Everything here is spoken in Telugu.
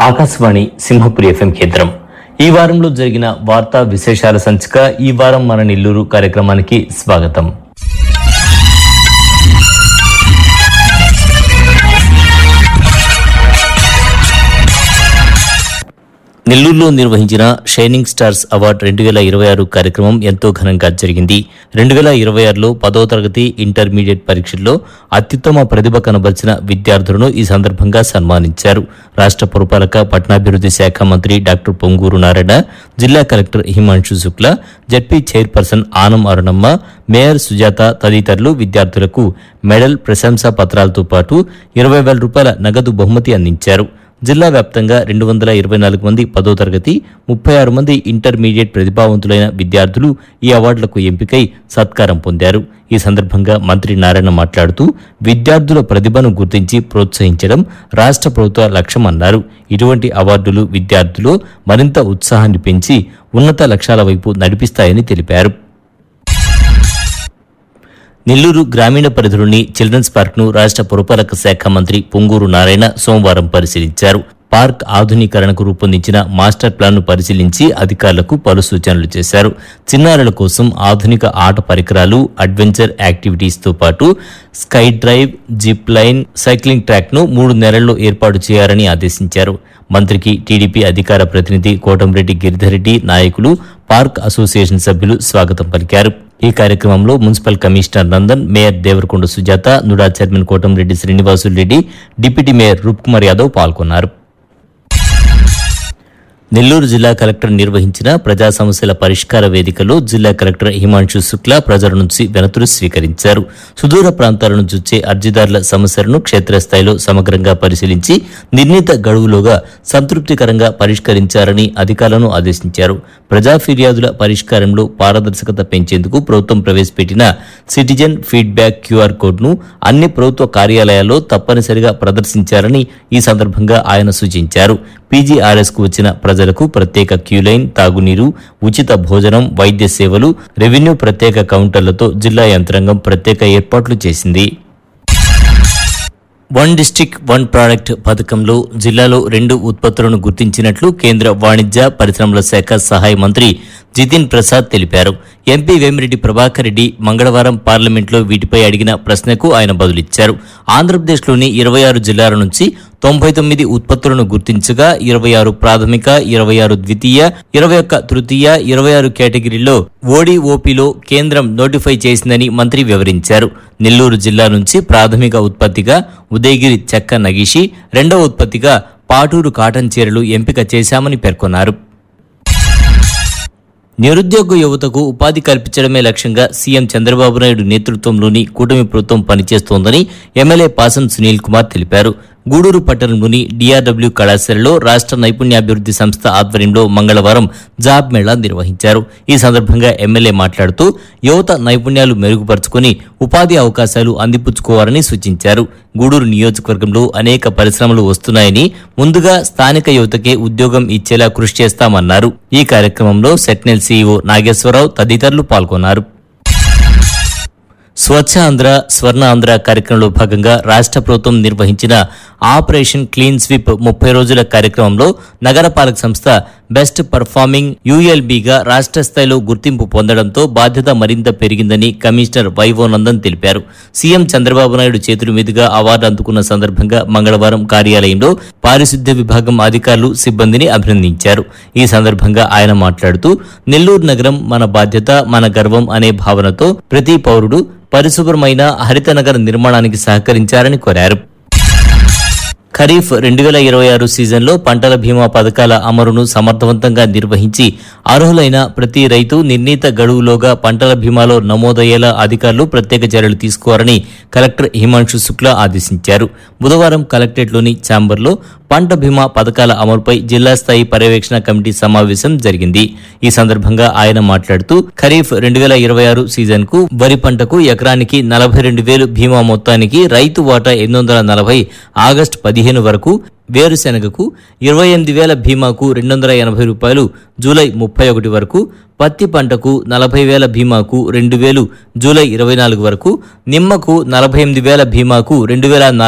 ఆకాశవాణి సింహపురి ఎఫ్ఎం కేంద్రం ఈ వారంలో జరిగిన వార్తా విశేషాల సంచిక ఈ వారం మన నెల్లూరు కార్యక్రమానికి స్వాగతం నెల్లూరులో నిర్వహించిన షైనింగ్ స్టార్స్ అవార్డు రెండు వేల ఇరవై ఆరు కార్యక్రమం ఎంతో ఘనంగా జరిగింది రెండు వేల ఇరవై ఆరులో పదో తరగతి ఇంటర్మీడియట్ పరీక్షల్లో అత్యుత్తమ ప్రతిభ కనబరిచిన విద్యార్థులను ఈ సందర్భంగా సన్మానించారు రాష్ట్ర పురపాలక పట్టణాభివృద్ధి శాఖ మంత్రి డాక్టర్ పొంగూరు నారాయణ జిల్లా collector Himanshu Shukla ZP chairperson Anam Arunamma mayor Sujatha తదితరులు విద్యార్థులకు మెడల్ ప్రశంసా పత్రాలతో పాటు ఇరవై వేల రూపాయల నగదు బహుమతి అందించారు జిల్లా వ్యాప్తంగా రెండు వందల ఇరవై నాలుగు మంది పదో తరగతి ముప్పై ఆరు మంది ఇంటర్మీడియట్ ప్రతిభావంతులైన విద్యార్థులు ఈ అవార్డులకు ఎంపికై సత్కారం పొందారు ఈ సందర్భంగా మంత్రి నారాయణ మాట్లాడుతూ విద్యార్థుల ప్రతిభను గుర్తించి ప్రోత్సహించడం రాష్ట్ర ప్రభుత్వ లక్ష్యమన్నారు ఇటువంటి అవార్డులు విద్యార్థులు మరింత ఉత్సాహాన్ని పెంచి ఉన్నత లక్ష్యాల వైపు నడిపిస్తాయని తెలిపారు నెల్లూరు గ్రామీణ పరిధిలోని చిల్డ్రన్స్ పార్క్ ను రాష్ట్ర పురపాలక శాఖ మంత్రి పొంగూరు నారాయణ సోమవారం పరిశీలించారు పార్క్ ఆధునీకరణకు రూపొందించిన మాస్టర్ ప్లాన్ను పరిశీలించి అధికారులకు పలు సూచనలు చేశారు చిన్నారుల కోసం ఆధునిక ఆట పరికరాలు అడ్వెంచర్ యాక్టివిటీస్తో పాటు sky drive zip line cycling track ను మూడు నెలల్లో ఏర్పాటు చేయాలని ఆదేశించారు మంత్రికి టీడీపీ అధికార ప్రతినిధి కోటంరెడ్డి గిరిధరెడ్డి నాయకులు పార్క్ అసోసియేషన్ సభ్యులు స్వాగతం పలికారు ఈ కార్యక్రమంలో municipal commissioner Nandan mayor Devarakonda Sujatha NUDA chairman Kotamreddy Srinivasulu Reddy deputy mayor Roop Kumar Yadav పాల్గొన్నారు నెల్లూరు జిల్లా కలెక్టర్ నిర్వహించిన ప్రజా సమస్యల పరిష్కార వేదికలో జిల్లా కలెక్టర్ హిమాంశు శుక్లా ప్రజల నుంచి వినతులు స్వీకరించారు సుదూర ప్రాంతాల నుంచి వచ్చే అర్జీదారుల సమస్యలను క్షేత్రస్థాయిలో సమగ్రంగా పరిశీలించి నిర్ణీత గడువులోగా సంతృప్తికరంగా పరిష్కరించారని అధికారులను ఆదేశించారు ప్రజా ఫిర్యాదుల పరిష్కారంలో పారదర్శకత పెంచేందుకు ప్రభుత్వం ప్రవేశపెట్టిన సిటిజన్ ఫీడ్బ్యాక్ క్యూఆర్ కోడ్ను అన్ని ప్రభుత్వ కార్యాలయాల్లో తప్పనిసరిగా ప్రదర్శించారని ఈ సందర్భంగా ఆయన సూచించారు పీజీఆర్ఎస్ కు వచ్చిన ప్రజలకు ప్రత్యేక క్యూలైన్ తాగునీరు ఉచిత భోజనం వైద్య సేవలు రెవెన్యూ ప్రత్యేక కౌంటర్లతో జిల్లా యంత్రాంగం ప్రత్యేక ఏర్పాట్లు చేసింది వన్ డిస్టిక్ వన్ ప్రోడక్ట్ పథకంలో జిల్లాలో రెండు ఉత్పత్తులను గుర్తించినట్లు కేంద్ర వాణిజ్య పరిశ్రమల శాఖ సహాయ మంత్రి జితిన్ ప్రసాద్ తెలిపారు ఎంపీ వేమిరెడ్డి ప్రభాకర్ రెడ్డి మంగళవారం పార్లమెంట్లో వీటిపై అడిగిన ప్రశ్నకు ఆయన బదులిచ్చారు ఆంధ్రప్రదేశ్లోని ఇరవై ఆరు జిల్లాల నుంచి తొంభై తొమ్మిది ఉత్పత్తులను గుర్తించగా ఇరవై ఆరు ప్రాథమిక ఇరవై ఆరు ద్వితీయ ఇరవై ఒక్క తృతీయ ఇరవై ఆరు కేటగిరీల్లో ఓడిఓపిలో కేంద్రం నోటిఫై చేసిందని మంత్రి వివరించారు నెల్లూరు జిల్లా నుంచి ప్రాథమిక ఉత్పత్తిగా ఉదయగిరి చెక్క నగిషి రెండవ ఉత్పత్తిగా పాటూరు కాటన్ చీరలు ఎంపిక చేశామని పేర్కొన్నారు నిరుద్యోగ యువతకు ఉపాధి కల్పించడమే లక్ష్యంగా సీఎం చంద్రబాబు నాయుడు నేతృత్వంలోని కూటమి ప్రభుత్వం పనిచేస్తోందని ఎమ్మెల్యే పాసం సునీల్ కుమార్ తెలిపారు గూడూరు పట్టణంలోని డిఆర్డబ్ల్యూ కళాశాలలో రాష్ట్ర నైపుణ్యాభివృద్ధి సంస్థ ఆధ్వర్యంలో మంగళవారం జాబ్ మేళా నిర్వహించారు ఈ సందర్భంగా ఎమ్మెల్యే మాట్లాడుతూ యువత నైపుణ్యాలు మెరుగుపరుచుకొని ఉపాధి అవకాశాలు అందిపుచ్చుకోవాలని సూచించారు గూడూరు నియోజకవర్గంలో అనేక పరిశ్రమలు వస్తున్నాయని ముందుగా స్థానిక యువతకే ఉద్యోగం ఇచ్చేలా కృషి చేస్తామన్నారు ఈ కార్యక్రమంలో సెట్నెల్ సీఈఓ నాగేశ్వరరావు తదితరులు పాల్గొన్నారు స్వచ్ఛ ఆంధ్ర స్వర్ణ ఆంధ్ర కార్యక్రమంలో భాగంగా రాష్ట్ర ప్రభుత్వం నిర్వహించిన ఆపరేషన్ క్లీన్ స్వీప్ ముప్పై రోజుల కార్యక్రమంలో నగరపాలక సంస్థ బెస్ట్ పర్ఫార్మింగ్ యుఎల్బిగా రాష్ట్ర స్థాయిలో గుర్తింపు పొందడంతో బాధ్యత మరింత పెరిగిందని కమిషనర్ వైవో నందన్ తెలిపారు సీఎం చంద్రబాబు నాయుడు చేతుల మీదుగా అవార్డు అందుకున్న సందర్భంగా మంగళవారం కార్యాలయంలో పారిశుద్ధ్య విభాగం అధికారులు సిబ్బందిని అభినందించారు ఈ సందర్భంగా ఆయన మాట్లాడుతూ నెల్లూరు నగరం మన బాధ్యత మన గర్వం అనే భావనతో ప్రతి పౌరుడు పరిశుభ్రమైన హరిత నగర నిర్మాణానికి సహకరించారని కోరారు ఖరీఫ్ రెండు వేల ఇరవై ఆరు సీజన్లో పంటల బీమా పథకాల అమలును సమర్థవంతంగా నిర్వహించి అర్హులైన ప్రతి రైతు నిర్ణీత గడువులోగా పంటల బీమాలో నమోదయ్యేలా అధికారులు ప్రత్యేక చర్యలు తీసుకోవాలని కలెక్టర్ హిమాంశు శుక్లా ఆదేశించారు బుధవారం కలెక్టరేట్లోని ఛాంబర్లో పంట బీమా పథకాల అమలుపై జిల్లా స్థాయి పర్యవేక్షణ కమిటీ సమావేశం జరిగింది ఈ సందర్భంగా ఆయన మాట్లాడుతూ ఖరీఫ్ రెండు వేల ఇరవై ఆరు సీజన్ కు వరి పంటకు ఎకరానికి నలభై రెండు వేలు బీమా మొత్తానికి రైతు వాటా ఎనిమిది వందల నలభై ఆగస్టు పదిహేను వరకు వేరుశెనగకు ఇరవై ఎనిమిది వేల బీమాకు రెండు వందల ఎనభై రూపాయలు జూలై ముప్పై ఒకటి వరకు పత్తి పంటకు నలభై వేల బీమాకు రెండు వేలు జూలై ఇరవై నాలుగు వరకు నిమ్మకు నలభై ఎనిమిది వేల బీమాకు రెండు వేల